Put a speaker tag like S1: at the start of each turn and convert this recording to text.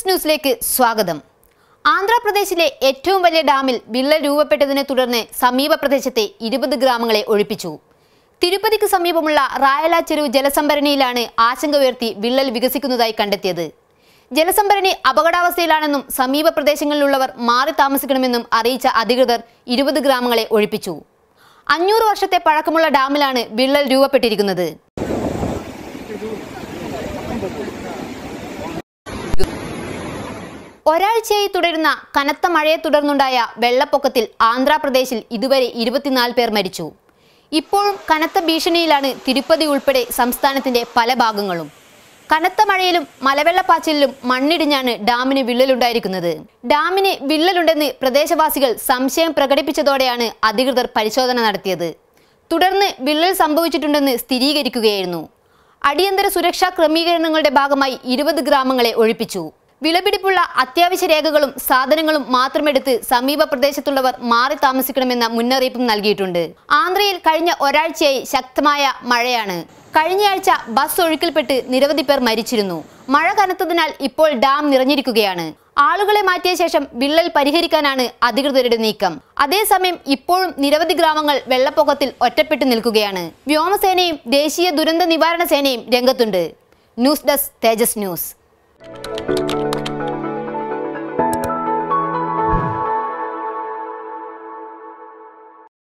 S1: തേജസ് ന്യൂസിലേക്ക് സ്വാഗതം ആന്ധ്രാപ്രദേശിലെ ഏറ്റവും വലിയ ഡാമിൽ വിള്ളൽ രൂപപ്പെട്ടതിനെ തുടർന്ന് സമീപ പ്രദേശത്തെ ഇരുപത് ഗ്രാമങ്ങളെ ഒഴിപ്പിച്ചു തിരുപ്പതിക്ക് സമീപമുള്ള റായല ചെരുവ് ജലസംഭരണിയിലാണ് ആശങ്ക ഉയർത്തി വിള്ളൽ വികസിക്കുന്നതായി കണ്ടെത്തിയത് ജലസംഭരണി അപകടാവസ്ഥയിലാണെന്നും സമീപ പ്രദേശങ്ങളിലുള്ളവർ മാറി താമസിക്കണമെന്നും അറിയിച്ച അധികൃതർ ഇരുപത് ഗ്രാമങ്ങളെ ഒഴിപ്പിച്ചു അഞ്ഞൂറ് വർഷത്തെ പഴക്കമുള്ള ഡാമിലാണ് വിള്ളൽ രൂപപ്പെട്ടിരിക്കുന്നത് ഒരാഴ്ചയായി തുടരുന്ന കനത്ത മഴയെ തുടർന്നുണ്ടായ വെള്ളപ്പൊക്കത്തിൽ ആന്ധ്രാപ്രദേശിൽ ഇതുവരെ ഇരുപത്തിനാല് പേർ മരിച്ചു ഇപ്പോഴും കനത്ത ഭീഷണിയിലാണ് തിരുപ്പതി ഉൾപ്പെടെ സംസ്ഥാനത്തിന്റെ പല ഭാഗങ്ങളും കനത്ത മഴയിലും മലവെള്ളപ്പാച്ചിലിലും മണ്ണിടിഞ്ഞാണ് ഡാമിന് വിള്ളലുണ്ടായിരിക്കുന്നത് ഡാമിന് വിള്ളലുണ്ടെന്ന് പ്രദേശവാസികൾ സംശയം പ്രകടിപ്പിച്ചതോടെയാണ് അധികൃതർ പരിശോധന നടത്തിയത് തുടർന്ന് വിള്ളൽ സംഭവിച്ചിട്ടുണ്ടെന്ന് സ്ഥിരീകരിക്കുകയായിരുന്നു അടിയന്തര സുരക്ഷാ ക്രമീകരണങ്ങളുടെ ഭാഗമായി ഇരുപത് ഗ്രാമങ്ങളെ ഒഴിപ്പിച്ചു വിലപിടിപ്പുള്ള അത്യാവശ്യ രേഖകളും സാധനങ്ങളും മാത്രമെടുത്ത് സമീപ പ്രദേശത്തുള്ളവർ മാറി താമസിക്കണമെന്ന മുന്നറിയിപ്പും നൽകിയിട്ടുണ്ട് ആന്ധ്രയിൽ കഴിഞ്ഞ ഒരാഴ്ചയായി ശക്തമായ മഴയാണ് കഴിഞ്ഞയാഴ്ച ബസ് ഒഴുക്കിൽപ്പെട്ട് നിരവധി പേർ മരിച്ചിരുന്നു മഴ കനത്തതിനാൽ ഇപ്പോൾ ഡാം നിറഞ്ഞിരിക്കുകയാണ് ആളുകളെ മാറ്റിയ ശേഷം വിള്ളൽ പരിഹരിക്കാനാണ് അധികൃതരുടെ നീക്കം അതേസമയം ഇപ്പോഴും നിരവധി ഗ്രാമങ്ങൾ വെള്ളപ്പൊക്കത്തിൽ ഒറ്റപ്പെട്ടു നിൽക്കുകയാണ് വ്യോമസേനയും ദേശീയ ദുരന്ത നിവാരണ സേനയും രംഗത്തുണ്ട് ന്യൂസ് ഡെസ്ക് തേജസ് ന്യൂസ്